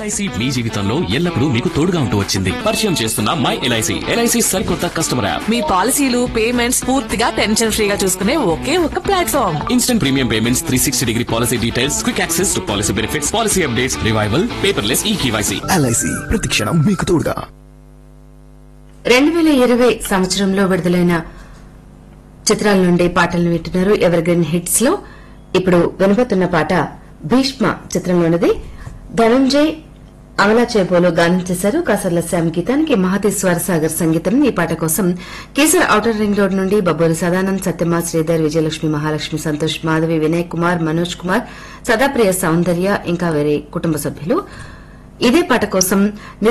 LIC మీ జీవితంలో ఎల్లప్పుడూ మీకు తోడుగా ఉంటూ వచ్చింది పరిచయం చేస్తున్న మై ఎల్ఐసి ఎల్ఐసి సరికొత్త కస్టమర్ యాప్ మీ పాలసీలు పేమెంట్స్ పూర్తిగా టెన్షన్ ఫ్రీగా చూసుకునే ఒకే ఒక platform instant premium payments three sixty degree policy details quick access to policy benefits policy updates revival paperless e KYC LIC ప్రతిక్షణం మీకు తోడుగా రెండు వేల ఇరవై సంవత్సరంలో విడుదలైన చిత్రాల నుండి పాటలను వింటున్నారు ఎవర్ గ్రీన్ హిట్స్ లో ఇప్పుడు వినబోతున్న పాట భీష్మ చిత్రంలోనిది ధనంజయ్ అమలా చేబోలో గానం చేశారు కాసర్ల శ్యామ్ గీతానికి మహతి స్వరసాగర్ సంగీతం ఈ పాట కోసం కేసర్ ఔటర్ రింగ్ రోడ్ నుండి బబ్బూరి సదానంద్ సత్యమా శ్రీధర్ విజయలక్ష్మి మహాలక్ష్మి సంతోష్ మాధవి వినయ్ కుమార్ మనోజ్ కుమార్ సదాప్రియ సౌందర్య ఇంకా వేరే కుటుంబ సభ్యులు ఇదే పాట కోసం